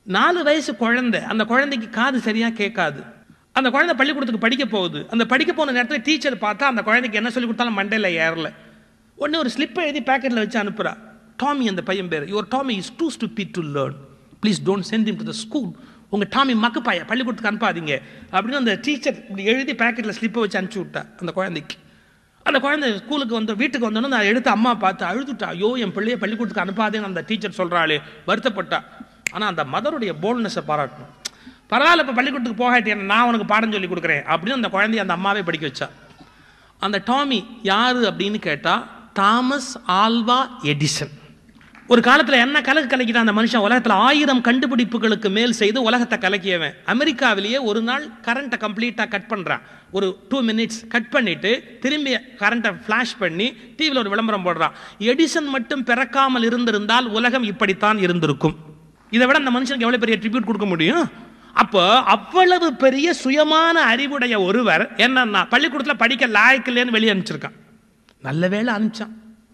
நாலு வயசு குழந்தை அந்த குழந்தைக்கு காது சரியா கேட்காது அந்த குழந்தை பள்ளிக்கூடத்துக்கு படிக்க போகுது அந்த படிக்க போன நேரத்தில் டீச்சர் பார்த்தா அந்த குழந்தைக்கு என்ன சொல்லி கொடுத்தாலும் மண்டையில் ஏறல உடனே ஒரு ஸ்லிப்பை எழுதி பேக்கெட்டில் வச்சு அனுப்புறா டாமி அந்த பையன் பேர் your Tommy is too stupid to learn please don't send him to the school உங்கள் டாமி மக்கு பாய பள்ளிக்கூடத்துக்கு அனுப்பாதீங்க அப்படின்னு அந்த டீச்சர் இப்படி எழுதி பேக்கெட்டில் ஸ்லிப்பை வச்சு அனுப்பிச்சி விட்டா அந்த குழந்தைக்கு அந்த குழந்தை ஸ்கூலுக்கு வந்து வீட்டுக்கு வந்தோன்னே நான் எடுத்து அம்மா பார்த்து அழுதுட்டா ஐயோ என் பிள்ளைய பள்ளிக்கூடத்துக்கு அனுப்பாதேன்னு அந்த டீச்சர் சொல்கிறாளே வருத்தப்பட்டா ஆனால் அந்த மதருடைய போல்னஸை பாராட்டணும் பரவாயில்ல இப்போ பள்ளிக்கூடத்துக்கு போகாட்டி நான் உனக்கு பாடம் சொல்லி கொடுக்குறேன் அப்படின்னு அந்த குழந்தைய அந்த அம்மாவே படிக்க வச்சா அந்த டாமி யாரு அப்படின்னு கேட்டா தாமஸ் ஆல்வா எடிசன் ஒரு காலத்தில் என்ன கலக்கு கலக்கிட்டான் அந்த மனுஷன் உலகத்தில் ஆயிரம் கண்டுபிடிப்புகளுக்கு மேல் செய்து உலகத்தை கலக்கியவன் அமெரிக்காவிலேயே ஒரு நாள் கரண்ட்டை கம்ப்ளீட்டாக கட் பண்ணுறான் ஒரு டூ மினிட்ஸ் கட் பண்ணிட்டு திரும்பி கரண்ட்டை ஃப்ளாஷ் பண்ணி டிவியில் ஒரு விளம்பரம் போடுறான் எடிசன் மட்டும் பிறக்காமல் இருந்திருந்தால் உலகம் இப்படித்தான் இருந்திருக்கும் இதை விட அந்த மனுஷனுக்கு எவ்வளோ பெரிய ட்ரிபியூட் கொடுக்க முடியும் அப்போ அவ்வளவு பெரிய சுயமான அறிவுடைய ஒருவர் என்னன்னா பள்ளிக்கூடத்தில் படிக்க லாய்க்கில்லேன்னு வெளியே அனுப்பிச்சிருக்கான் நல்ல வேளை அனுப்பிச்சான்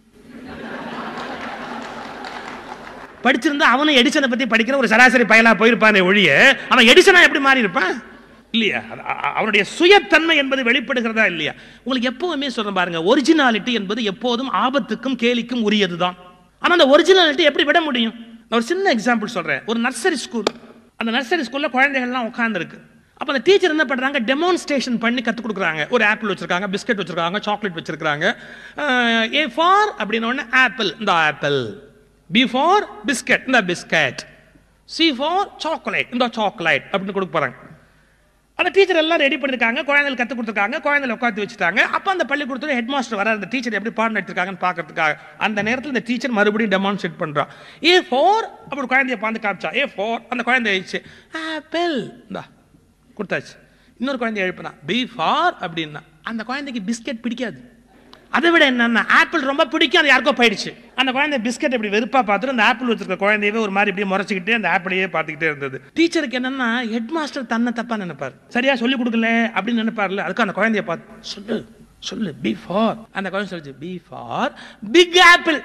படிச்சிருந்தா அவனும் எடிசனை பத்தி படிக்கிற ஒரு சராசரி பயலா போயிருப்பானே ஒழிய அவன் எடிசனா எப்படி மாறி இருப்பான் இல்லையா அது அ- அ- அவனுடைய சுயத்தன்மை என்பது வெளிப்படுகிறதா இல்லையா உங்களுக்கு எப்பவுமே சொல்றேன் பாருங்க ஒரிஜினாலிட்டி என்பது எப்போதும் ஆபத்துக்கும் கேலிக்கும் உரியதுதான் ஆனா அந்த ஒரிஜினாலிட்டி எப்படி விட முடியும் நான் ஒரு சின்ன எக்ஸாம்பிள் சொல்றேன் ஒரு நர்சரி ஸ்கூல் அந்த நர்சரி ஸ்கூல்ல குழந்தைகள்லாம் உட்காந்துருக்கு அப்போ அந்த டீச்சர் என்ன பண்றாங்க டெமான்ஸ்ட்ரேஷன் பண்ணி கற்றுக் கொடுக்குறாங்க ஒரு ஆப்பிள் வச்சிருக்காங்க பிஸ்கட் வச்சிருக்காங்க சாக்லேட் வச்சிருக்காங்க ஏ ஃபார் அப்படின்னு ஒன்று ஆப்பிள் இந்த ஆப்பிள் பி ஃபார் பிஸ்கட் இந்த பிஸ்கட் சி ஃபார் சாக்லேட் இந்த சாக்லேட் அப்படின்னு கொடுக்க போறாங்க அந்த டீச்சர் எல்லாம் ரெடி பண்ணிருக்காங்க குழந்தைகள் கற்றுக் கொடுத்துருக்காங்க குழந்தைகளை உட்காந்து வச்சுட்டாங்க அப்போ அந்த பள்ளிக்கூடத்தில் ஹெட் மாஸ்டர் வர அந்த டீச்சர் எப்படி பாடம் எடுத்திருக்காங்கன்னு பார்க்கறதுக்காக அந்த நேரத்தில் இந்த டீச்சர் மறுபடியும் டெமான்ஸ்ட்ரேட் பண்ணுறான் ஏ ஃபோர் அப்படி குழந்தைய பார்த்து காமிச்சா ஏ ஃபோர் அந்த குழந்தை ஆயிடுச்சு ஆப்பிள் இந்தா கொடுத்தாச்சு இன்னொரு குழந்தைய எழுப்பினா பி ஃபார் அப்படின்னா அந்த குழந்தைக்கு பிஸ்கட் பிடிக்காது அதை விட என்னன்னா ஆப்பிள் ரொம்ப பிடிக்கும் அது யாருக்கோ போயிடுச்சு அந்த குழந்தை பிஸ்கட் இப்படி வெறுப்பா பார்த்துட்டு அந்த ஆப்பிள் வச்சிருக்க குழந்தையவே ஒரு மாதிரி இப்படியே முறைச்சிக்கிட்டே அந்த ஆப்பிளையே பார்த்துக்கிட்டே இருந்தது டீச்சருக்கு என்னன்னா ஹெட் மாஸ்டர் தன்னை தப்பா நினைப்பார் சரியா சொல்லி கொடுக்கல அப்படின்னு நினைப்பார்ல அதுக்கு அந்த குழந்தைய பார்த்து சொல்லு சொல்லு பி ஃபார் அந்த குழந்தை சொல்லுச்சு B for big apple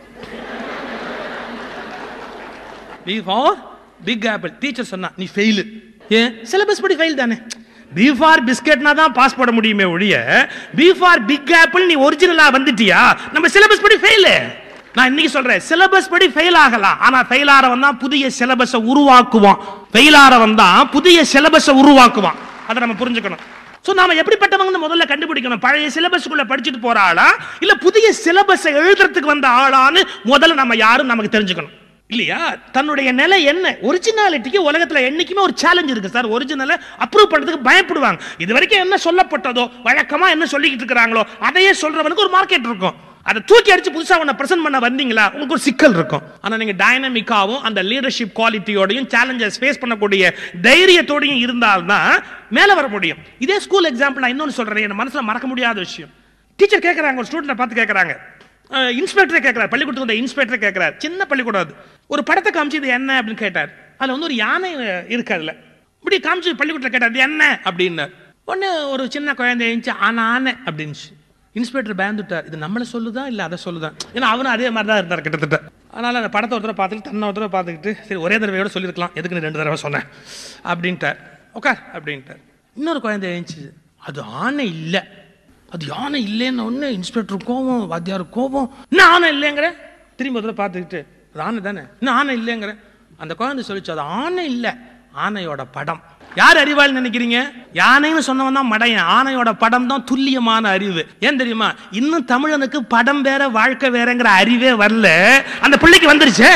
B for big apple teacher சொன்னா நீ ஃபெயிலு ஏன் சிலபஸ் படி ஃபெயில் தானே பி ஃபார் பிஸ்கட்னா தான் பாஸ் போட முடியுமே ஒழிய பி ஃபார் பிக் ஆப்பிள் நீ ஒரிஜினலா வந்துட்டியா நம்ம சிலபஸ் படி ஃபெயிலு நான் இன்னைக்கு சொல்றேன் சிலபஸ் படி ஃபெயில் ஆகலாம் ஆனா ஃபெயில் ஆறவன் தான் புதிய சிலபஸை உருவாக்குவான் ஃபெயில் ஆறவன் தான் புதிய சிலபஸை உருவாக்குவான் அதை நம்ம புரிஞ்சுக்கணும் சோ நாம எப்படிப்பட்டவங்கன்னு முதல்ல கண்டுபிடிக்கணும் பழைய சிலபஸ்க்குள்ள படிச்சுட்டு போற ஆளா இல்ல புதிய சிலபஸை எழுதுறதுக்கு வந்த ஆளான்னு முதல்ல நம்ம யாரும் நமக்கு தெரிஞ்சுக்கணும் இல்லையா தன்னுடைய நிலை என்ன ஒரிஜினாலிட்டிக்கு உலகத்துல என்னைக்குமே ஒரு சேலஞ்ச் இருக்கு சார் ஒரிஜினலை அப்ரூவ் பண்றதுக்கு பயப்படுவாங்க இது வரைக்கும் என்ன சொல்லப்பட்டதோ வழக்கமா என்ன சொல்லிக்கிட்டு இருக்கிறாங்களோ அதையே சொல்றவனுக்கு ஒரு மார்க்கெட் இருக்கும் அதை தூக்கி அடிச்சு புதுசா உன்னை பிரசன்ட் பண்ண வந்தீங்களா உங்களுக்கு ஒரு சிக்கல் இருக்கும் ஆனா நீங்க டைனமிக்காவும் அந்த லீடர்ஷிப் குவாலிட்டியோடையும் சேலஞ்சஸ் ஃபேஸ் பண்ணக்கூடிய தைரியத்தோடையும் இருந்தால்தான் மேல வர முடியும் இதே ஸ்கூல் எக்ஸாம்பிள் நான் இன்னொன்னு சொல்றேன் என் மனசுல மறக்க முடியாத விஷயம் டீச்சர் கேட்கறாங்க ஒரு ஸ்டூடெண்ட்டை பார்த்து கேட்கறாங்க இன்ஸ்பெக்டரே கேட்கிறார் பள்ளிக்கூடத்துக்கு வந்த இன்ஸ்பெக்டர் கேட்கிறார் சின்ன பள்ளிக்கூடம் அது ஒரு படத்தை காமிச்சு இது என்ன அப்படின்னு கேட்டார் அதுல வந்து ஒரு யானை அஹ், இருக்கு அதுல இப்படி காமிச்சு பள்ளிக்கூடத்தில் கேட்டார் இது என்ன அப்படின்னார் உடனே ஒரு சின்ன குழந்தை எழுந்துச்சு ஆனா ஆனை அப்படின்னுச்சு இன்ஸ்பெக்டர் பயந்துட்டார் இது நம்மளை சொல்லுதா இல்லை அதை சொல்லுதா ஏன்னா அவனும் அதே மாதிரி தான் இருந்தார் கிட்டத்தட்ட அதனால அந்த படத்தை ஒரு தடவை பார்த்துட்டு தன்னை ஒரு தடவை பார்த்துக்கிட்டு சரி ஒரே தடவையோட சொல்லியிருக்கலாம் எதுக்கு நீ ரெண்டு தடவை சொன்னேன் அப்படின்ட்டார் உட்கார் அப்படின்ட்டார் இன்னொரு குழந்தை எழுந்துச்சு அது ஆணை இல்லை அது யானை இல்லைன்னு ஒன்று இன்ஸ்பெக்டர் கோவம் வாத்தியார் கோவம் இன்னும் ஆனை இல்லைங்கிற திரும்பி ஒரு தடவை பார்த்துக்கிட்டு அது ஆனை தானே இன்னும் ஆனை இல்லைங்கிற அந்த குழந்தை சொல்லிச்சு அது ஆனை இல்லை ஆனையோட படம் யார் அறிவாளி நினைக்கிறீங்க யானைன்னு சொன்னவன் தான் மடையன் ஆனையோட படம் தான் துல்லியமான அறிவு ஏன் தெரியுமா இன்னும் தமிழனுக்கு படம் வேற வாழ்க்கை வேறங்கிற அறிவே வரல அந்த பிள்ளைக்கு வந்துருச்சே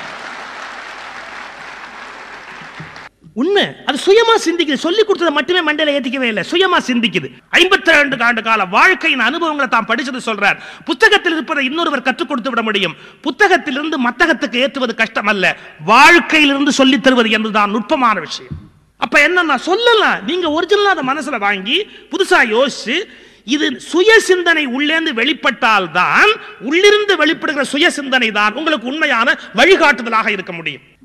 உண்மை அது சுயமா சிந்திக்குது சொல்லி கொடுத்ததை மட்டுமே மண்டையில ஏத்திக்கவே இல்லை சுயமா சிந்திக்குது ஐம்பத்தி ரெண்டு ஆண்டு கால வாழ்க்கையின் அனுபவங்களை தான் படிச்சது சொல்றார் புத்தகத்தில் இருப்பதை இன்னொருவர் கற்றுக் கொடுத்து விட முடியும் புத்தகத்திலிருந்து மத்தகத்துக்கு ஏற்றுவது கஷ்டம் அல்ல வாழ்க்கையிலிருந்து சொல்லித் தருவது என்பதுதான் நுட்பமான விஷயம் அப்ப என்னன்னா சொல்லலாம் நீங்க ஒரிஜினலா அதை மனசுல வாங்கி புதுசா யோசிச்சு இது சுய சிந்தனை உள்ளேந்து வெளிப்பட்டால் தான் உள்ளிருந்து வெளிப்படுகிற சுய சிந்தனை தான் உங்களுக்கு உண்மையான வழிகாட்டுதலாக இருக்க முடியும்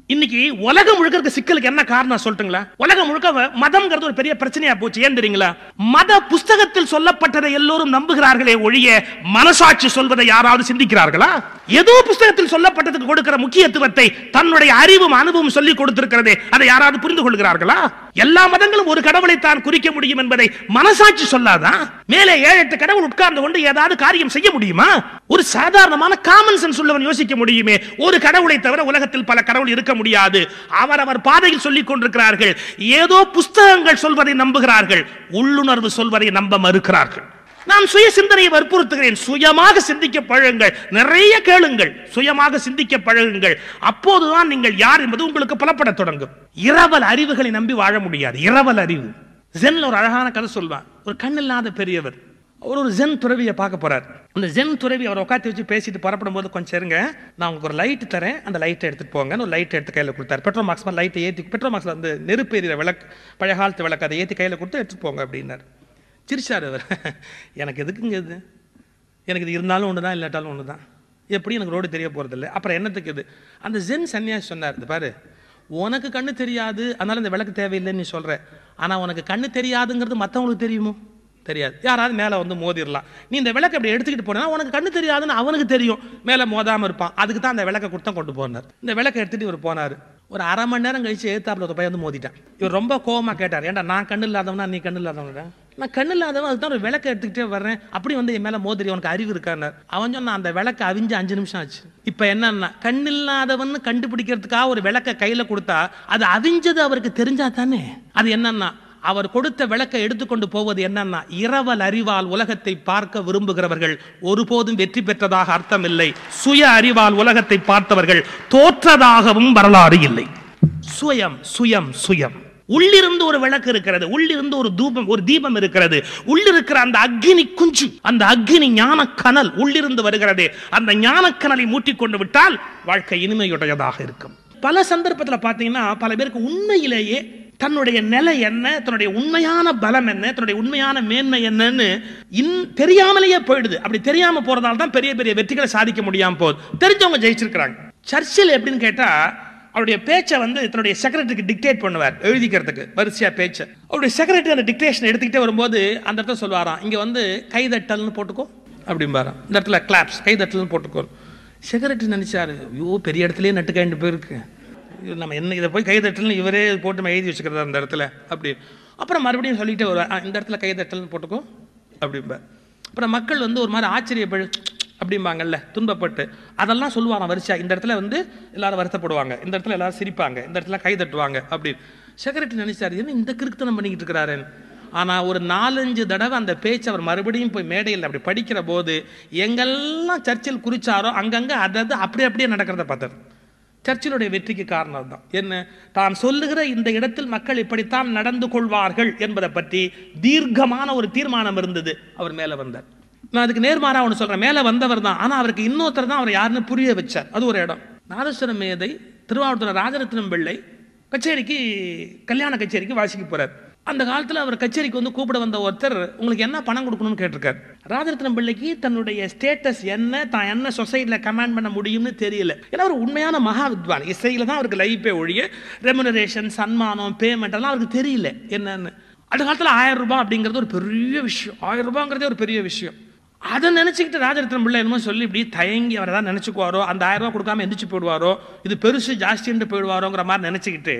இன்னைக்கு உலகம் முழுக்க இருக்க சிக்கலுக்கு என்ன காரணம் சொல்லட்டுங்களா உலகம் முழுக்க வ- மதம்ங்கிறது ஒரு பெரிய பிரச்சனையா போச்சு ஏன் தெரியுங்களா மத புஸ்தகத்தில் சொல்லப்பட்டதை எல்லோரும் நம்புகிறார்களே ஒழிய மனசாட்சி சொல்வதை யாராவது சிந்திக்கிறார்களா ஏதோ புஸ்தகத்தில் சொல்லப்பட்டதுக்கு கொடுக்கிற முக்கியத்துவத்தை தன்னுடைய அறிவும் அனுபவம் சொல்லி கொடுத்திருக்கிறதே அதை யாராவது புரிந்து கொள்கிறார்களா எல்லா மதங்களும் ஒரு கடவுளை தான் குறிக்க முடியும் என்பதை மனசாட்சி சொல்லாதா மேலே ஏழு எட்டு கடவுள் உட்கார்ந்து கொண்டு ஏதாவது காரியம் செய்ய முடியுமா ஒரு சாதாரணமான காமன் சென்ஸ் உள்ளவன் யோசிக்க முடியுமே ஒரு கடவுளை தவிர உலகத்தில் பல கடவுள் இருக்க முடியாது அவர் அவர் பாதையில் சொல்லிக் கொண்டிருக்கிறார்கள் ஏதோ புஸ்தகங்கள் சொல்வதை நம்புகிறார்கள் உள்ளுணர்வு சொல்வதை நம்ப மறுக்கிறார்கள் நான் சுய சிந்தனையை வற்புறுத்துகிறேன் சுயமாக சிந்திக்க பழகுங்கள் நிறைய கேளுங்கள் சுயமாக சிந்திக்க பழகுங்கள் அப்போதுதான் நீங்கள் யார் என்பது உங்களுக்கு புலப்படத் தொடங்கும் இரவல் அறிவுகளை நம்பி வாழ முடியாது இரவல் அறிவு ஜென்ல ஒரு அழகான கதை சொல்வான் ஒரு கண்ணில்லாத பெரியவர் அவர் ஒரு ஜென் துறவியை பார்க்க போறார் அந்த ஜென் துறவி அவரை உட்காந்து வச்சு பேசிட்டு புறப்படும் போது கொஞ்சம் இருங்க நான் உங்களுக்கு ஒரு லைட் தரேன் அந்த லைட்டை எடுத்துட்டு போங்க ஒரு லைட் எடுத்து கையில் கொடுத்தாரு பெட்ரோல் மார்க்ஸ் லைட்டை ஏற்றி பெட்ரோல் மார்க்ஸ்ல வந்து நெருப்பு எரியிற விளக்கு பழைய காலத்து விளக்கு அதை ஏற்றி கையில் கொடுத்து எடுத்துட்டு போங்க அப்படின்னாரு சிரிச்சார் அவர் எனக்கு எதுக்குங்க இது எனக்கு இது இருந்தாலும் ஒன்று தான் இல்லாட்டாலும் ஒன்று தான் எப்படி எனக்கு ரோடு தெரிய போகிறதில்ல அப்புறம் என்னத்துக்கு இது அந்த ஜென் சன்னியாசி சொன்னார் இந்த பாரு உனக்கு கண்ணு தெரியாது அதனால இந்த விளக்கு தேவையில்லைன்னு நீ சொல்ற ஆனால் உனக்கு கண்ணு தெரியாதுங்கிறது மற்றவங்களுக்கு தெரியுமோ தெரியாது யாராவது மேலே வந்து மோதிரலாம் நீ இந்த விளக்கு அப்படி எடுத்துக்கிட்டு போனா உனக்கு கண்ணு தெரியாதுன்னு அவனுக்கு தெரியும் மேலே மோதாமல் இருப்பான் அதுக்கு தான் அந்த விளக்கை கொடுத்தா கொண்டு போனார் இந்த விளக்கை எடுத்துட்டு இவர் போனார் ஒரு அரை மணி நேரம் கழிச்சு ஏத்தாப்புல ஒரு பையன் வந்து மோதிட்டான் இவர் ரொம்ப கோவமா கேட்டார் ஏன்டா நான் கண்ணு இல்லாதவனா நீ கண்ணு இல்லாதவனா நான் கண்ணு இல்லாதவன் அதுதான் ஒரு விளக்கை எடுத்துக்கிட்டே வர்றேன் அப்படி வந்து என் மேல மோதிரி உனக்கு அறிவு இருக்கான்னார் அவன் சொன்னான் அந்த விளக்கு அவிஞ்சு அஞ்சு நிமிஷம் ஆச்சு இப்போ என்னன்னா கண்ணில்லாதவன் கண்டுபிடிக்கிறதுக்காக ஒரு விளக்கை கையில கொடுத்தா அது அவிஞ்சது அவருக்கு தெரிஞ்சா தானே அது என்னன்னா அவர் கொடுத்த விளக்கை எடுத்துக்கொண்டு போவது என்னன்னா இரவல் அறிவால் உலகத்தை பார்க்க விரும்புகிறவர்கள் ஒருபோதும் வெற்றி பெற்றதாக அர்த்தமில்லை சுய அறிவால் உலகத்தை பார்த்தவர்கள் தோற்றதாகவும் வரலாறு இல்லை சுயம் சுயம் சுயம் உள்ளிருந்து ஒரு விளக்கு இருக்கிறது உள்ளிருந்து ஒரு தூபம் ஒரு தீபம் இருக்கிறது உள்ளிருக்கிற அந்த அக்னி குஞ்சு அந்த அக்னி ஞான கனல் உள்ளிருந்து வருகிறது அந்த ஞான கனலை மூட்டிக்கொண்டு விட்டால் வாழ்க்கை இனிமையுடையதாக இருக்கும் பல சந்தர்ப்பத்தில் பார்த்தீங்கன்னா பல பேருக்கு உண்மையிலேயே தன்னுடைய நிலை என்ன தன்னுடைய உண்மையான பலம் என்ன தன்னுடைய உண்மையான மேன்மை என்னன்னு இன் தெரியாமலேயே போயிடுது அப்படி தெரியாம போறதால தான் பெரிய பெரிய வெற்றிகளை சாதிக்க முடியாம போகுது தெரிஞ்சவங்க ஜெயிச்சிருக்கிறாங்க சர்ச்சில் எப்படின்னு கேட்டா அவருடைய பேச்சை வந்து தன்னுடைய செக்ரட்டரிக்கு டிக்டேட் பண்ணுவார் எழுதிக்கிறதுக்கு வரிசையா பேச்சை அவருடைய செக்ரட்டரி அந்த டிக்டேஷன் எடுத்துக்கிட்டே வரும்போது அந்த இடத்துல சொல்லுவாராம் இங்க வந்து கைதட்டல்னு போட்டுக்கோ அப்படிம்பாராம் இந்த இடத்துல கிளாப்ஸ் கைதட்டல்னு போட்டுக்கோ செக்ரட்டரி நினைச்சாரு ஐயோ பெரிய இடத்துலயே நட்டு கைண்டு போயிருக்கு இது நம்ம என்ன இதை போய் கைதட்டல்னு இவரே போட்டு நம்ம எழுதி வச்சுக்கிறதா அந்த இடத்துல அப்படி அப்புறம் மறுபடியும் சொல்லிட்டே வருவார் "ஆ, இந்த இடத்துல கைதட்டல்னு போட்டுக்கோ அப்படிம்பார் அப்புறம் மக்கள் வந்து ஒரு மாதிரி ஆச்சரியப்படு அப்படிம்பாங்கல்ல துன்பப்பட்டு அதெல்லாம் சொல்லுவாராம் வரிசையா இந்த இடத்துல வந்து எல்லாரும் வருத்தப்படுவாங்க இந்த இடத்துல எல்லாரும் சிரிப்பாங்க இந்த இடத்துல கை தட்டுவாங்க அப்படின்னு செக்ரட்டரி நினைச்சாரு என்ன இந்த கிறுக்குத்தனம் பண்ணிக்கிட்டு இருக்கிறாருன்னு ஆனா ஒரு நாலஞ்சு தடவை அந்த பேச்சு அவர் மறுபடியும் போய் மேடையில் அப்படி படிக்கிற போது எங்கெல்லாம் சர்ச்சில் குறிச்சாரோ அங்கங்க அதாவது அப்படி அப்படியே நடக்கிறத பார்த்தாரு சர்ச்சிலுடைய வெற்றிக்கு காரணம் தான் என்ன தான் சொல்லுகிற இந்த இடத்தில் மக்கள் இப்படித்தான் நடந்து கொள்வார்கள் என்பதை பற்றி தீர்க்கமான ஒரு தீர்மானம் இருந்தது அவர் மேல வந்தார் நான் அதுக்கு நேர்மாறா ஒன்று சொல்றேன் மேல வந்தவர் தான் ஆனா அவருக்கு இன்னொருத்தர் தான் அவர் யாருன்னு புரிய வச்சார் அது ஒரு இடம் நாதஸ்வரம் மேதை திருவாவூர் ராஜரத்னம் பிள்ளை கச்சேரிக்கு கல்யாண கச்சேரிக்கு வாசிக்க போறார் அந்த காலத்துல அவர் கச்சேரிக்கு வந்து கூப்பிட வந்த ஒருத்தர் உங்களுக்கு என்ன பணம் கொடுக்கணும்னு கேட்டிருக்காரு ராஜரத்னம் பிள்ளைக்கு தன்னுடைய ஸ்டேட்டஸ் என்ன தான் என்ன சொசைட்டியில் கமாண்ட் பண்ண முடியும்னு தெரியல ஏன்னா ஒரு உண்மையான மகா வித்வான் இசையில தான் அவருக்கு லைஃபே ஒழிய ரெமுனரேஷன் சன்மானம் பேமெண்ட் எல்லாம் அவருக்கு தெரியல என்னன்னு அந்த காலத்துல ஆயிரம் ரூபாய் அப்படிங்கிறது ஒரு பெரிய விஷயம் ஆயிரம் ரூபாங்கிறதே ஒரு பெரிய விஷயம் அதை நினைச்சுக்கிட்டு ராஜரத்னம் பிள்ளை என்னமோ சொல்லி இப்படி தயங்கி அவர் ஏதாவது நினைச்சுக்குவாரோ அந்த ஆயிரம் ரூபாய் கொடுக்காம எந்திரிச்சு போயிடுவாரோ இது பெருசு ஜாஸ்தின்ட்டு போயிடுவாரோங்கிற மாதிரி நினைச்சுக்கிட்டு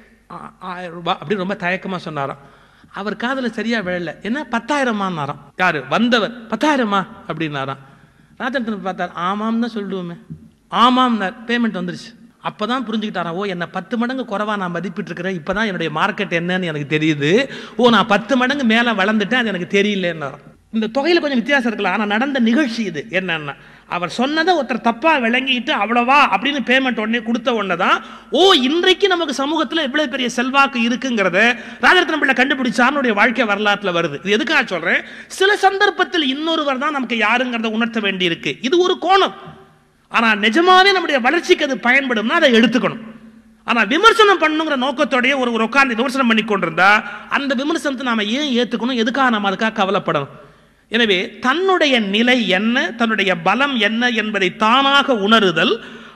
ஆ- ஆயிரம் ரூபாய் அப்படி ரொம்ப தயக்கமா சொன்னாராம் அவர் காதுல சரியா விழல என்ன பத்தாயிரமானாராம் யாரு வந்தவர் பத்தாயிரமா அப்படின்னாராம் ராஜரத்னம் பார்த்தார் ஆமாம் தான் சொல்லுவோமே ஆமாம்னார் பேமெண்ட் வந்துருச்சு அப்பதான் புரிஞ்சுக்கிட்டாராம் ஓ என்ன பத்து மடங்கு குறைவா நான் மதிப்பிட்டு இருக்கிறேன் இப்பதான் என்னுடைய மார்க்கெட் என்னன்னு எனக்கு தெரியுது ஓ நான் பத்து மடங்கு மேல வளர்ந்துட்டேன் அது எனக்கு தெரியலன்னாராம் இந்த தொகையில கொஞ்சம் வித்தியாசம் இருக்கலாம் ஆனா நடந்த நிகழ்ச்சி இது என்னன்னா அவர் சொன்னதை ஒருத்தர் தப்பா விளங்கிட்டு அவ்வளவா அப்படின்னு பேமெண்ட் உடனே கொடுத்த உடனே தான் ஓ இன்றைக்கு நமக்கு சமூகத்துல இவ்வளவு பெரிய செல்வாக்கு இருக்குங்கிறத ராஜரத்னம் பிள்ளை கண்டுபிடிச்சாருடைய வாழ்க்கை வரலாற்றுல வருது இது எதுக்காக சொல்றேன் சில சந்தர்ப்பத்தில் இன்னொருவர் தான் நமக்கு யாருங்கிறத உணர்த்த வேண்டி இருக்கு இது ஒரு கோணம் ஆனா நிஜமாவே நம்முடைய வளர்ச்சிக்கு அது பயன்படும்னா அதை எடுத்துக்கணும் ஆனா விமர்சனம் பண்ணுங்கிற நோக்கத்தோடய ஒரு ஒரு உட்கார்ந்து விமர்சனம் பண்ணி கொண்டிருந்தா அந்த விமர்சனத்தை நாம ஏன் ஏத்துக்கணும் எதுக்காக நம்ம அதுக்காக கவலைப்படணும் எனவே தன்னுடைய நிலை என்ன தன்னுடைய பலம் என்ன என்பதை தானாக உணருதல்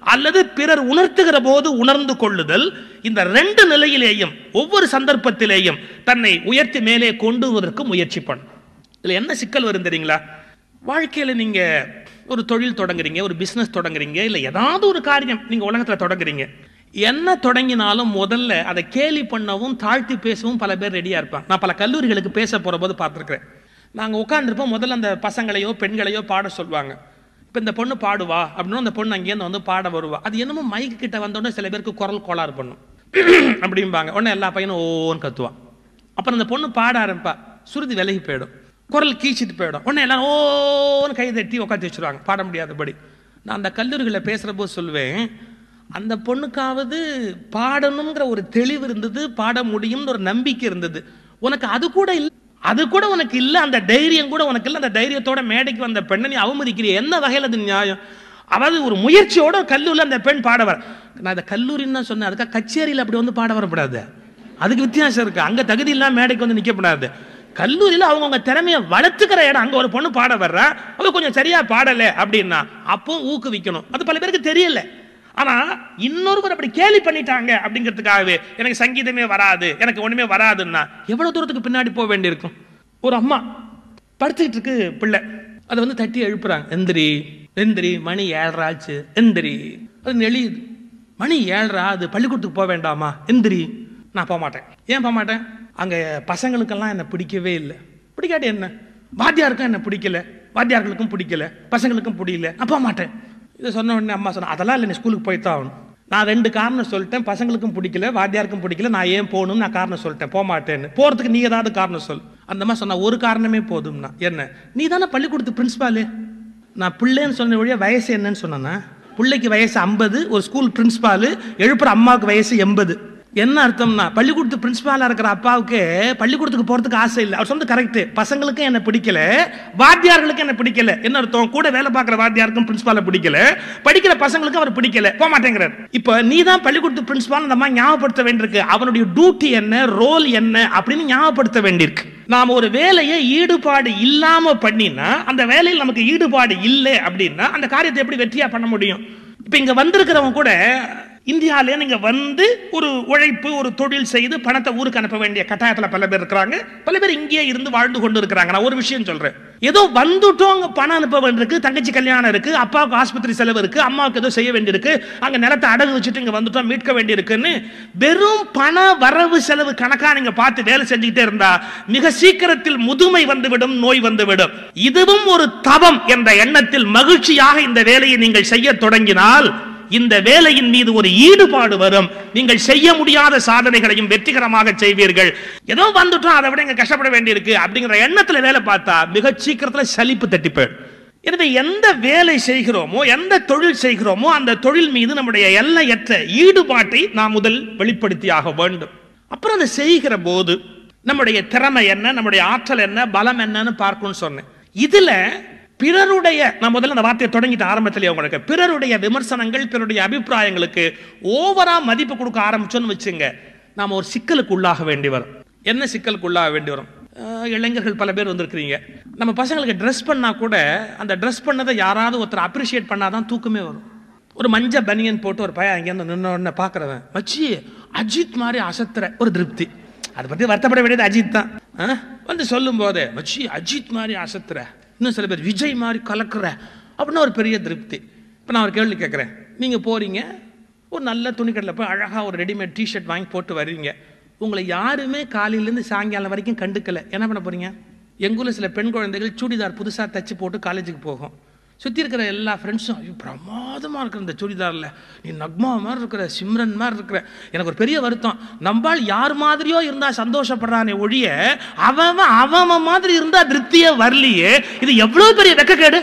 அல்லது பிறர் உணர்த்துகிற போது உணர்ந்து கொள்ளுதல் இந்த ரெண்டு நிலையிலேயும் ஒவ்வொரு சந்தர்ப்பத்திலேயும் தன்னை உயர்த்தி மேலே கொண்டு வருவதற்கு முயற்சி பண்ணும் இதுல என்ன சிக்கல் வரும் தெரியுங்களா வாழ்க்கையில நீங்க ஒரு தொழில் தொடங்குறீங்க ஒரு பிசினஸ் தொடங்குறீங்க இல்ல ஏதாவது ஒரு காரியம் நீங்க உலகத்துல தொடங்குறீங்க என்ன தொடங்கினாலும் முதல்ல அதை கேலி பண்ணவும் தாழ்த்தி பேசவும் பல பேர் ரெடியா இருப்பாங்க நான் பல கல்லூரிகளுக்கு பேச போற போது பார்த்துருக்கிறேன் நாங்க உட்காந்துருப்போம் முதல்ல அந்த பசங்களையோ பெண்களையோ பாட சொல்லுவாங்க இப்போ இந்த பொண்ணு பாடுவா அப்படின்னா அந்த பொண்ணு அங்கேருந்து வந்து பாட வருவா அது என்னமோ மைக்கு கிட்ட வந்தோடனே சில பேருக்கு குரல் கோளாறு பண்ணும் அப்படிம்பாங்க உடனே எல்லா பையனும் ஓன்னு கத்துவான் அப்புறம் அந்த பொண்ணு பாட ஆரம்பிப்பா சுருதி விலகி போயிடும் குரல் கீச்சிட்டு போயிடும் உடனே எல்லாரும் ஓன்னு கை தட்டி உட்காந்து வச்சிருவாங்க பாட முடியாதபடி நான் அந்த கல்லூரிகளில் பேசுகிற போது சொல்லுவேன் அந்த பொண்ணுக்காவது பாடணுங்கிற ஒரு தெளிவு இருந்தது பாட முடியும்னு ஒரு நம்பிக்கை இருந்தது உனக்கு அது கூட இல்லை அது கூட உனக்கு இல்லை அந்த தைரியம் கூட உனக்கு இல்லை அந்த தைரியத்தோட மேடைக்கு வந்த பெண்ணை நீ அவமதிக்கிறிய என்ன வகையில் அது நியாயம் அதாவது ஒரு முயற்சியோட கல்லூரியில் அந்த பெண் பாட வர நான் இந்த கல்லூரின்னு தான் சொன்னேன் அதுக்காக கச்சேரியில் அப்படி வந்து பாட வரக்கூடாது அதுக்கு வித்தியாசம் இருக்கு அங்க தகுதி இல்லாம மேடைக்கு வந்து நிக்கப்படாது கல்லூரியில் அவங்கவுங்க திறமையை வளர்த்துக்கிற இடம் அங்க ஒரு பொண்ணு பாட வர்றா அவ கொஞ்சம் சரியா பாடல அப்படின்னா அப்போ ஊக்குவிக்கணும் அது பல பேருக்கு தெரியல ஆனா இன்னொருவர் அப்படி கேலி பண்ணிட்டாங்க அப்படிங்கிறதுக்காகவே எனக்கு சங்கீதமே வராது எனக்கு ஒண்ணுமே வராதுன்னா எவ்வளவு தூரத்துக்கு பின்னாடி போக வேண்டியிருக்கும் ஒரு அம்மா படுத்துக்கிட்டு இருக்கு பிள்ளை அதை வந்து தட்டி எழுப்புறாங்க எந்திரி எந்திரி மணி ஏழரை ஆச்சு எந்திரி அது நெளியுது மணி ஏழரை அது பள்ளிக்கூடத்துக்கு போக வேண்டாமா எந்திரி நான் போக மாட்டேன் ஏன் போக மாட்டேன் அங்கே பசங்களுக்கெல்லாம் என்னை பிடிக்கவே இல்லை பிடிக்காட்டி என்ன வாத்தியாருக்கும் என்ன பிடிக்கல வாத்தியார்களுக்கும் பிடிக்கல பசங்களுக்கும் பிடிக்கல நான் போக மாட்டேன் இதை சொன்ன உடனே அம்மா சொன்னா அதெல்லாம் இல்லை நீ ஸ்கூலுக்கு போய் தான் ஆகணும் நான் ரெண்டு காரணம் சொல்லிட்டேன் பசங்களுக்கும் பிடிக்கல வாத்தியாருக்கும் பிடிக்கல நான் ஏன் போகணும்னு நான் காரணம் சொல்லிட்டேன் போக மாட்டேன்னு போகிறதுக்கு நீ ஏதாவது காரணம் சொல் அந்த மாதிரி சொன்னா ஒரு காரணமே போதும்னா என்ன நீ தானே பள்ளிக்கூடத்து பிரின்ஸ்பாலு நான் பிள்ளைன்னு சொன்ன வழியா வயசு என்னன்னு சொன்னேன்னா பிள்ளைக்கு வயசு ஐம்பது ஒரு ஸ்கூல் பிரின்ஸ்பாலு எழுப்புற அம்மாவுக்கு வயசு எண்பது என்ன அர்த்தம்னா பள்ளிக்கூடத்து பிரின்சிபாலா இருக்கிற அப்பாவுக்கு பள்ளிக்கூடத்துக்கு போறதுக்கு ஆசை இல்லை அவர் சொன்னது கரெக்ட் பசங்களுக்கும் என்ன பிடிக்கல வாத்தியார்களுக்கும் என்ன பிடிக்கல என்ன அர்த்தம் கூட வேலை பார்க்குற வாத்தியாருக்கும் பிரின்சிபாலை பிடிக்கல படிக்கிற பசங்களுக்கும் அவர் பிடிக்கல போக மாட்டேங்கிறார் இப்போ நீ தான் பள்ளிக்கூடத்து பிரின்சிபால் அந்த மாதிரி ஞாபகப்படுத்த வேண்டியிருக்கு அவனுடைய டியூட்டி என்ன ரோல் என்ன அப்படின்னு ஞாபகப்படுத்த வேண்டியிருக்கு நாம ஒரு வேலையை ஈடுபாடு இல்லாம பண்ணினா அந்த வேலையில் நமக்கு ஈடுபாடு இல்லை அப்படின்னா அந்த காரியத்தை எப்படி வெற்றியா பண்ண முடியும் இப்ப இங்க வந்திருக்கிறவங்க கூட இந்தியாவிலே நீங்க வந்து ஒரு உழைப்பு ஒரு தொழில் செய்து பணத்தை ஊருக்கு அனுப்ப வேண்டிய கட்டாயத்துல பல பேர் இருக்கிறாங்க பல பேர் இங்கேயே இருந்து வாழ்ந்து கொண்டு இருக்கிறாங்க நான் ஒரு விஷயம் சொல்றேன் ஏதோ வந்துட்டோம் அங்க பணம் அனுப்ப வேண்டியிருக்கு தங்கச்சி கல்யாணம் இருக்கு அப்பாவுக்கு ஆஸ்பத்திரி செலவு இருக்கு அம்மாவுக்கு ஏதோ செய்ய வேண்டியிருக்கு அங்க நிலத்தை அடகு வச்சுட்டு இங்க வந்துட்டோம் மீட்க வேண்டியிருக்குன்னு வெறும் பண வரவு செலவு கணக்கா நீங்க பார்த்து வேலை செஞ்சுக்கிட்டே இருந்தா மிக சீக்கிரத்தில் முதுமை வந்துவிடும் நோய் வந்துவிடும் இதுவும் ஒரு தவம் என்ற எண்ணத்தில் மகிழ்ச்சியாக இந்த வேலையை நீங்கள் செய்ய தொடங்கினால் இந்த வேலையின் மீது ஒரு ஈடுபாடு வரும் நீங்கள் செய்ய முடியாத சாதனைகளையும் வெற்றிகரமாக செய்வீர்கள் ஏதோ வந்துட்டோம் அதை விட இங்க கஷ்டப்பட வேண்டியிருக்கு அப்படிங்கிற எண்ணத்துல வேலை பார்த்தா மிக சீக்கிரத்துல சலிப்பு தட்டி போயிடும் எனவே எந்த வேலை செய்கிறோமோ எந்த தொழில் செய்கிறோமோ அந்த தொழில் மீது நம்முடைய எல்லையற்ற ஈடுபாட்டை நாம் முதல் வெளிப்படுத்தியாக வேண்டும் அப்புறம் அதை செய்கிற போது நம்முடைய திறமை என்ன நம்முடைய ஆற்றல் என்ன பலம் என்னன்னு பார்க்கணும்னு சொன்னேன் இதுல பிறருடைய நான் முதல்ல அந்த வார்த்தையை தொடங்கிட்டு ஆரம்பத்திலே உங்களுக்கு பிறருடைய விமர்சனங்கள் பிறருடைய அபிப்பிராயங்களுக்கு ஓவரா மதிப்பு கொடுக்க ஆரம்பிச்சோன்னு வச்சுங்க நாம ஒரு சிக்கலுக்கு உள்ளாக வேண்டி வரும் என்ன சிக்கலுக்கு உள்ளாக வேண்டி வரும் அஹ் இளைஞர்கள் பல பேர் வந்திருக்கிறீங்க நம்ம பசங்களுக்கு ட்ரெஸ் பண்ணா கூட அந்த ட்ரெஸ் பண்ணதை யாராவது ஒருத்தர் அப்ரிஷியேட் பண்ணாதான் தூக்கமே வரும் ஒரு மஞ்ச பனியன் போட்டு ஒரு பையன் அங்கேருந்து நின்ன உடனே பார்க்குறவன் மச்சி அஜித் மாதிரி அசத்துற ஒரு திருப்தி அதை பற்றி வருத்தப்பட வேண்டியது அஜித் தான் ஆ? வந்து சொல்லும் போதே மச்சி அஜித் மாதிரி அசத்துற இன்னும் சில பேர் விஜய் மாதிரி கலக்குற அப்படின்னு ஒரு பெரிய திருப்தி இப்போ நான் ஒரு கேள்வி கேட்குறேன் நீங்கள் போறீங்க ஒரு நல்ல துணிக்கடையில் போய் அழகாக ஒரு ரெடிமேட் டிஷர்ட் வாங்கி போட்டு வருவீங்க உங்களை யாருமே காலையிலேருந்து சாயங்காலம் வரைக்கும் கண்டுக்கல என்ன பண்ண போறீங்க எங்க ஊர்ல சில பெண் குழந்தைகள் சுடிதார் புதுசாக தச்சு போட்டு காலேஜுக்கு போகும் சுற்றி இருக்கிற எல்லா ஃப்ரெண்ட்ஸும் ஐயோ பிரமாதமாக இருக்கிற இந்த சுடிதாரில் நீ நக்மா மாதிரி இருக்கிற சிம்ரன் மாதிரி இருக்கிற எனக்கு ஒரு பெரிய வருத்தம் நம்பால் யார் மாதிரியோ இருந்தால் சந்தோஷப்படுறானே ஒழிய அவன் அவன் மாதிரி இருந்தால் திருப்தியே வரலையே இது எவ்வளோ பெரிய வெக்கக்கேடு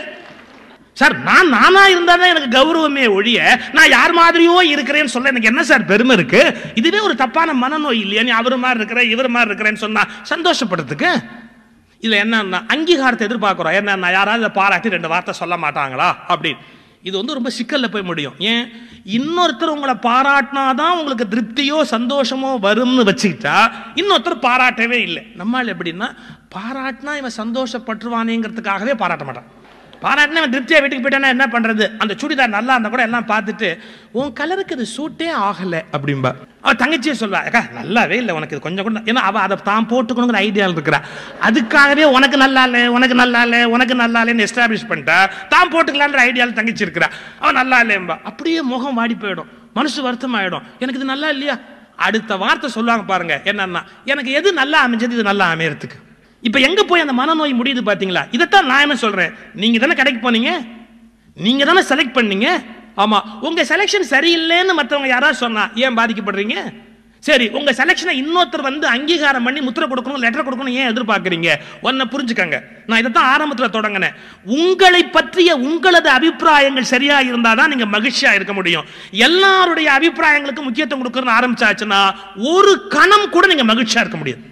சார் நான் நானா இருந்தா தான் எனக்கு கௌரவமே ஒழிய நான் யார் மாதிரியோ இருக்கிறேன்னு சொல்ல எனக்கு என்ன சார் பெருமை இருக்கு இதுவே ஒரு தப்பான மனநோய் இல்லையா நீ அவர் மாதிரி இருக்கிற இவர் மாதிரி இருக்கிறேன்னு சொன்னா சந்தோஷப்படுறதுக்கு இதுல என்னன்னா அங்கீகாரத்தை எதிர்பார்க்கிறோம் என்னன்னா யாராவது இதை பாராட்டி ரெண்டு வார்த்தை சொல்ல மாட்டாங்களா அப்படின்னு இது வந்து ரொம்ப சிக்கல்ல போய் முடியும் ஏன் இன்னொருத்தர் உங்களை பாராட்டினாதான் உங்களுக்கு திருப்தியோ சந்தோஷமோ வரும்னு வச்சுக்கிட்டா இன்னொருத்தர் பாராட்டவே இல்லை நம்மால் எப்படின்னா பாராட்டினா இவன் சந்தோஷப்பட்டுருவானேங்கிறதுக்காகவே பாராட்ட மாட்டான் பாராட்டின திருப்தியா வீட்டுக்கு போயிட்டானா என்ன பண்றது அந்த சுடிதார் நல்லா இருந்தா கூட எல்லாம் பார்த்துட்டு உன் கலருக்கு இது சூட்டே ஆகல அப்படிம்பா அவ தங்கச்சியே சொல்வா அக்கா நல்லாவே இல்லை உனக்கு இது கொஞ்சம் கூட ஏன்னா அவ அதை தான் போட்டுக்கணுங்கிற ஐடியாவில் இருக்கிறா அதுக்காகவே உனக்கு நல்லா இல்லை உனக்கு நல்லா இல்லை உனக்கு நல்லா இல்லைன்னு எஸ்டாப்ளிஷ் பண்ணிட்டா தான் போட்டுக்கலான்ற ஐடியாவில் தங்கச்சி இருக்கிறா அவன் நல்லா இல்லையம்பா அப்படியே முகம் வாடி போயிடும் மனசு வருத்தம் ஆயிடும் எனக்கு இது நல்லா இல்லையா அடுத்த வார்த்தை சொல்லுவாங்க பாருங்க என்னன்னா எனக்கு எது நல்லா அமைஞ்சது இது நல்லா அமையறதுக்கு இப்ப எங்க போய் அந்த மனநோய் முடியுது பாத்தீங்களா இதைத்தான் நான் என்ன சொல்றேன் நீங்க தானே கடைக்கு போனீங்க நீங்க தானே செலக்ட் பண்ணீங்க ஆமா உங்க செலெக்ஷன் சரியில்லைன்னு மத்தவங்க யாராவது சொன்னா ஏன் பாதிக்கப்படுறீங்க சரி உங்க செலெக்ஷனை இன்னொருத்தர் வந்து அங்கீகாரம் பண்ணி முத்திரை கொடுக்கணும் லெட்டர் கொடுக்கணும் ஏன் எதிர்பார்க்கறீங்க ஒன்ன புரிஞ்சுக்கங்க நான் இதைத்தான் ஆரம்பத்துல தொடங்கினேன் உங்களை பற்றிய உங்களது அபிப்பிராயங்கள் சரியா இருந்தா தான் நீங்க மகிழ்ச்சியா இருக்க முடியும் எல்லாருடைய அபிப்பிராயங்களுக்கு முக்கியத்துவம் கொடுக்கணும்னு ஆரம்பிச்சாச்சுன்னா ஒரு கணம் கூட நீங்க மகிழ்ச்சியா இருக்க முடியாது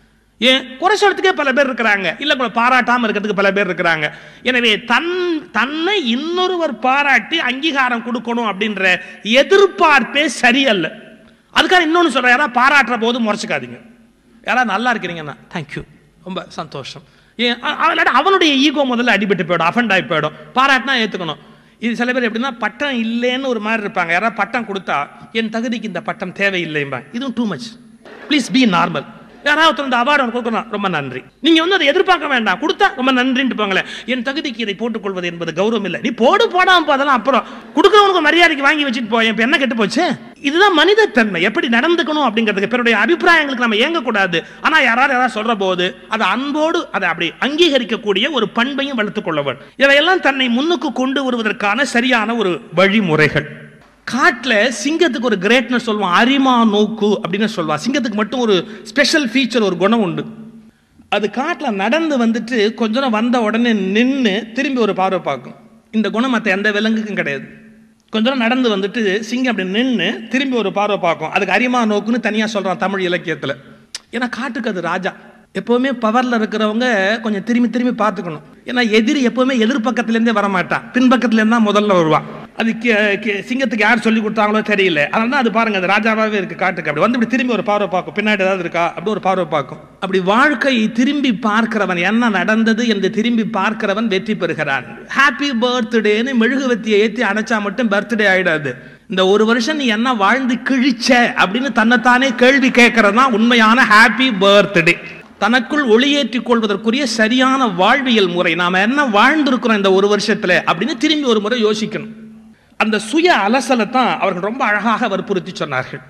ஏன் குறை சொல்றதுக்கே பல பேர் இருக்கிறாங்க இல்ல கூட பாராட்டாம இருக்கிறதுக்கு பல பேர் இருக்கிறாங்க எனவே தன் தன்னை இன்னொருவர் பாராட்டி அங்கீகாரம் கொடுக்கணும் அப்படின்ற எதிர்பார்ப்பே சரியல்ல அதுக்காக இன்னொன்னு சொல்றேன் யாராவது பாராட்டுற போது முறைச்சிக்காதீங்க யாராவது நல்லா இருக்கிறீங்கன்னா தேங்க்யூ ரொம்ப சந்தோஷம் ஏன் அ- அவ- இல்லாட்டி அவனுடைய ஈகோ முதல்ல அடிபட்டு போயிடும் அஃபண்ட் ஆகி போயிடும் பாராட்டினா ஏத்துக்கணும் இது சில பேர் எப்படின்னா பட்டம் இல்லைன்னு ஒரு மாதிரி இருப்பாங்க யாராவது பட்டம் கொடுத்தா என் தகுதிக்கு இந்த பட்டம் தேவையில்லைம்பா இதுவும் too much please be normal யாராவது ஒருத்தர் இந்த அவார்டு கொடுக்கணும் ரொம்ப நன்றி நீங்க வந்து அதை எதிர்பார்க்க வேண்டாம் கொடுத்தா ரொம்ப நன்றின்னு போங்களேன் என் தகுதிக்கு இதை போட்டுக்கொள்வது என்பது கௌரவம் இல்லை நீ போடு போடாம போ, அதெல்லாம் அப்புறம் கொடுக்கறவனுக்கு மரியாதைக்கு வாங்கி வச்சுட்டு போய் இப்ப என்ன கெட்டு போச்சு இதுதான் மனிதத்தன்மை எப்படி நடந்துக்கணும் அப்படிங்கிறதுக்கு பிறருடைய அபிப்பிராயங்களுக்கு நம்ம ஏங்கக்கூடாது ஆனா யாராவது யாராவது சொல்ற போது அதை அன்போடு அதை அப்படி அங்கீகரிக்கக்கூடிய ஒரு பண்பையும் வளர்த்துக் கொள்ளவன் இவையெல்லாம் தன்னை முன்னுக்கு கொண்டு வருவதற்கான சரியான ஒரு வழிமுறைகள் காட்டுல சிங்கத்துக்கு ஒரு கிரேட்னஸ் சொல்லுவான் அரிமா நோக்கு அப்படின்னு சொல்லுவான் சிங்கத்துக்கு மட்டும் ஒரு ஸ்பெஷல் ஃபீச்சர் ஒரு குணம் உண்டு அது காட்டுல நடந்து வந்துட்டு கொஞ்ச நேரம் வந்த உடனே நின்று திரும்பி ஒரு பார்வை பார்க்கும் இந்த குணம் மற்ற எந்த விலங்குக்கும் கிடையாது கொஞ்ச நேரம் நடந்து வந்துட்டு சிங்கம் அப்படி நின்று திரும்பி ஒரு பார்வை பார்க்கும் அதுக்கு அரிமா நோக்குன்னு தனியா சொல்றான் தமிழ் இலக்கியத்துல ஏன்னா காட்டுக்கு அது ராஜா எப்பவுமே பவர்ல இருக்கிறவங்க கொஞ்சம் திரும்பி திரும்பி பார்த்துக்கணும் ஏன்னா எதிரி எப்பவுமே எதிர்பக்கத்துல இருந்தே வர மாட்டான் பின்பக்கத்துல இருந்தா முதல்ல வருவான் அது கே- கே- சிங்கத்துக்கு யார் சொல்லி கொடுத்தாங்களோ தெரியல அதனால தான் அது பாருங்க அது ராஜாவாவே இருக்கு காட்டுக்கு அப்படி வந்து இப்படி திரும்பி ஒரு பார்வை பார்க்கும் பின்னாடி ஏதாவது இருக்கா அப்படி ஒரு பார்வை பார்க்கும் அப்படி வாழ்க்கையை திரும்பி பார்க்கிறவன் என்ன நடந்தது என்று திரும்பி பார்க்கிறவன் வெற்றி பெறுகிறான் ஹாப்பி பர்த்டேன்னு மெழுகுவத்தியை ஏத்தி அணைச்சா மட்டும் பர்த்டே ஆயிடாது இந்த ஒரு வருஷம் நீ என்ன வாழ்ந்து கிழிச்ச அப்படின்னு தன்னைத்தானே கேள்வி கேட்கறது தான் உண்மையான ஹாப்பி பர்த்டே தனக்குள் ஒளியேற்றிக் கொள்வதற்குரிய சரியான வாழ்வியல் முறை நாம என்ன வாழ்ந்திருக்கிறோம் இந்த ஒரு வருஷத்துல அப்படின்னு திரும்பி ஒரு முறை யோசிக்கணும் அந்த சுய அலசலை தான் அவர்கள் ரொம்ப அழகாக வற்புறுத்தி சொன்னார்கள்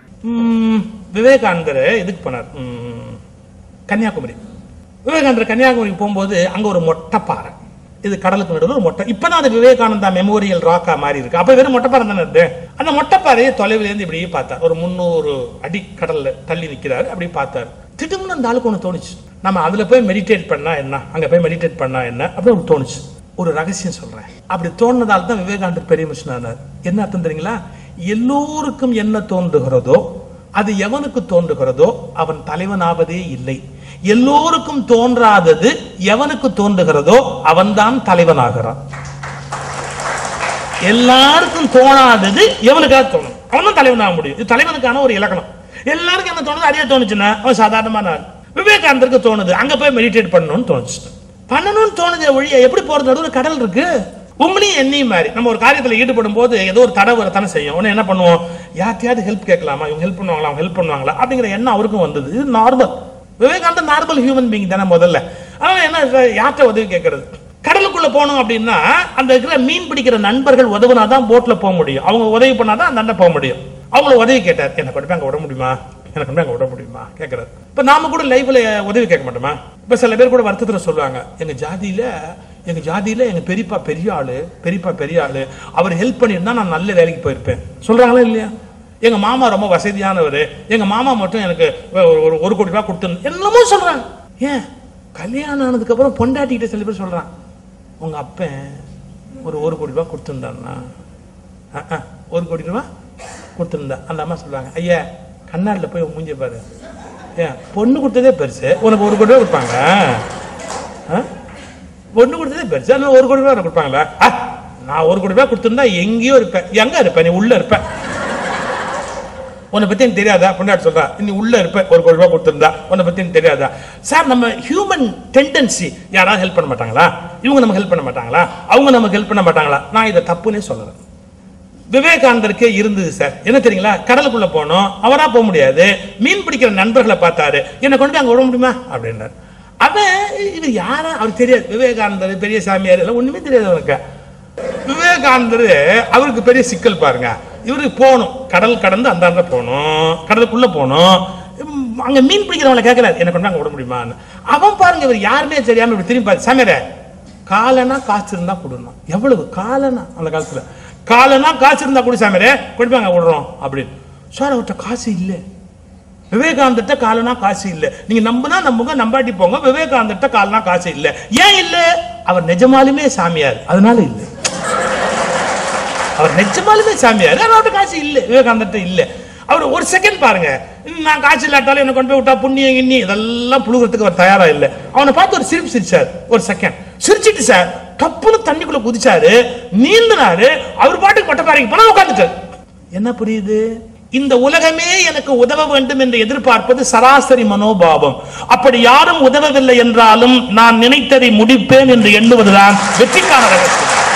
விவேகானந்தர் இதுக்கு போனார் உம், கன்னியாகுமரி விவேகானந்தர் கன்னியாகுமரிக்கு போகும்போது அங்க ஒரு மொட்டைப்பாறை இது கடலுக்கு நடுவில் ஒரு மொட்டை இப்பதான் அது விவேகானந்தா மெமோரியல் ராக்கா மாதிரி இருக்கு அப்ப வெறும் மொட்டைப்பாறை தானே இருந்து அந்த மொட்டைப்பாறையை தொலைவில் இருந்து இப்படி பார்த்தார் ஒரு முந்நூறு அடி கடல்ல தள்ளி நிக்கிறாரு அப்படி பார்த்தார் திடீர்னு அந்த ஆளுக்கு ஒன்று தோணுச்சு நம்ம அதுல போய் மெடிடேட் பண்ணா என்ன அங்க போய் மெடிடேட் பண்ணா என்ன அப்படின்னு ஒரு தோணுச்சு ஒரு ரகசியம் சொல்றேன் அப்படி தோணுனதால் தான் விவேகானந்தர் பெரிய மனுஷனானார் என்ன அர்த்தம் தெரியுங்களா எல்லோருக்கும் என்ன தோன்றுகிறதோ அது எவனுக்கு தோன்றுகிறதோ அவன் தலைவனாவதே இல்லை எல்லோருக்கும் தோன்றாதது எவனுக்கு தோன்றுகிறதோ அவன்தான் தலைவனாகிறான் எல்லாருக்கும் தோணாதது எவனுக்காவது தோணும் அவன் தான் தலைவனாக முடியும் இது தலைவனுக்கான ஒரு இலக்கணம் எல்லாருக்கும் என்ன தோணுது அதே தோணுச்சுன்னா அவன் சாதாரணமான ஆள் விவேகானந்தருக்கு தோணுது அங்க போய் மெடிடேட் பண்ணணும்னு தோணுச்சு பண்ணணும்னு தோணுது ஒழிய எப்படி போறது நடுவுல கடல் இருக்கு உங்களையும் என்னையும் மாதிரி நம்ம ஒரு காரியத்துல ஈடுபடும் போது ஏதோ ஒரு தடவை வரத்தானே செய்யும் உடனே என்ன பண்ணுவோம் யார்ட்டையாவது ஹெல்ப் கேட்கலாமா இவங்க ஹெல்ப் பண்ணுவாங்களா அவங்க ஹெல்ப் பண்ணுவாங்களா அப்படிங்கிற எண்ணம் அவருக்கும் வந்தது இது நார்மல் விவேகானந்தர் நார்மல் ஹியூமன் பீங் தானே முதல்ல அவன் என்ன யார்கிட்ட உதவி கேட்கறது கடலுக்குள்ள போகணும் அப்படின்னா அந்த இருக்கிற மீன் பிடிக்கிற நண்பர்கள் உதவுனாதான் போட்ல போக முடியும் அவங்க உதவி பண்ணாதான் அந்த அண்ணன் போக முடியும் அவங்கள உதவி கேட்டார் என்ன கொண்டு போய் அங்க விட முடியுமா எனக்கு கொண்டு போய் அங்க விட முடியுமா கேட்கறாரு இப்ப நாம கூட லைஃப்ல உதவி கேட்க மாட்டோமா இப்ப சில பேர் கூட வருத்தத்துல சொல்லுவாங்க எங்க ஜாதியில எங்க ஜாதியில எங்க பெரியப்பா பெரிய ஆளு பெரியப்பா பெரிய ஆளு அவர் ஹெல்ப் பண்ணியிருந்தா நான் நல்ல வேலைக்கு போயிருப்பேன் சொல்றாங்களா இல்லையா எங்க மாமா ரொம்ப வசதியானவர் எங்க மாமா மட்டும் எனக்கு ஒரு- ஒரு ஒரு கோடி ரூபாய் கொடுத்து என்னமோ சொல்றாங்க ஏன் கல்யாணம் ஆனதுக்கு அப்புறம் பொண்டாட்டிக்கிட்ட சில பேர் சொல்றான் உங்க அப்பன் ஒரு ஒரு கோடி ரூபாய் கொடுத்துருந்தான்னா அஹ், அஹ், ஒரு கோடி ரூபாய் கொடுத்துருந்தா அந்த அம்மா சொல்லுவாங்க ஐயா கண்ணாடியில் போய் உன் மூஞ்சிய பாரு ஏன் பொண்ணு கொடுத்ததே பெருசு உனக்கு ஒரு கோடி ரூபாய் கொடுப்பாங்க ஆ? பொண்ணு கொடுத்ததே பெருசு அதனால ஒரு கோடி ரூபாய் உனக்கு கொடுப்பாங்களா ஆ, நான் ஒரு கோடி ரூபாய் கொடுத்துருந்தா எங்கேயோ இருப்பேன் எங்க இருப்பேன் நீ உள்ள இருப்ப உன்னை பத்தி எனக்கு தெரியாதா பொண்டாட்டி சொல்றா நீ உள்ள இருப்ப ஒரு கோடி ரூபாய் கொடுத்திருந்தா உன்னை பத்தி எனக்கு தெரியாதா சார் நம்ம ஹியூமன் டெண்டன்சி யாராவது ஹெல்ப் பண்ண மாட்டாங்களா இவங்க நமக்கு ஹெல்ப் பண்ண மாட்டாங்களா அவங்க நமக்கு ஹெல்ப் பண்ண மாட்டாங்களா நான் இதை தப்புன்னே சொல்றேன் விவேகானந்தருக்கே இருந்தது சார் என்ன தெரியுங்களா கடலுக்குள்ள போனோம் அவரா போக முடியாது மீன் பிடிக்கிற நண்பர்களை பார்த்தாரு என்னை கொண்டு போய் அங்க விட முடியுமா அப்படின்னாரு அவன் இது யாரா அவருக்கு தெரியாது விவேகானந்தர் பெரிய சாமியார் எல்லாம் ஒண்ணுமே தெரியாது அவனுக்கு விவேகானந்தர் அவருக்கு பெரிய சிக்கல் பாருங்க இவருக்கு போகணும் கடல் கடந்து அந்தாண்ட போகணும் கடலுக்குள்ள போகணும் உம், அங்க மீன் பிடிக்கிறவங்களை கேட்கல என்ன கொண்டு போய் அங்க விட முடியுமான்னு அவன் பாருங்க இவர் யாருமே தெரியாம இப்படி திரும்பி பாரு சாமியாரே காலனா காசு இருந்தா கொடுணும் எவ்வளவு காலனா அந்த காலத்துல காலனா காசு இருந்தா கொடு சாமியாரே கொண்டு போய் அங்க விடுறோம் அப்படின்னு சார் அவர்கிட்ட காசு இல்லை விவேகானந்தர்ட்ட காலனா காசு இல்ல நீங்க நம்புனா நம்புங்க நம்பாட்டி போங்க விவேகானந்தர்ட்ட காலனா காசு இல்ல ஏன் இல்ல அவர் நிஜமாலுமே சாமியார் அதனால இல்ல அவர் நிஜமாலுமே சாமியார் ஆனா அவர்கிட்ட காசு இல்ல விவேகானந்தர்ட்ட இல்ல அவர் ஒரு செகண்ட் பாருங்க நான் காசு இல்லாட்டாலும் என்ன கொண்டு போய் விட்டா புண்ணியம் கிண்ணி இதெல்லாம் புழுகிறதுக்கு அவர் தயாரா இல்ல அவனை பார்த்து ஒரு சிரிப்பு சிரிச்சார் ஒரு செகண்ட் சிரிச்சிட்டு சார் டப்புன்னு தண்ணிக்குள்ள குதிச்சாரு நீந்தினாரு அவர் பாட்டுக்கு பட்டப்பாறைக்கு போனா உட்காந்துட்டார் என்ன புரியுது இந்த உலகமே எனக்கு உதவ வேண்டும் என்று எதிர்பார்ப்பது சராசரி மனோபாவம் அப்படி யாரும் உதவவில்லை என்றாலும் நான் நினைத்ததை முடிப்பேன் என்று எண்ணுவதுதான் வெற்றிக்கான ரகசியம்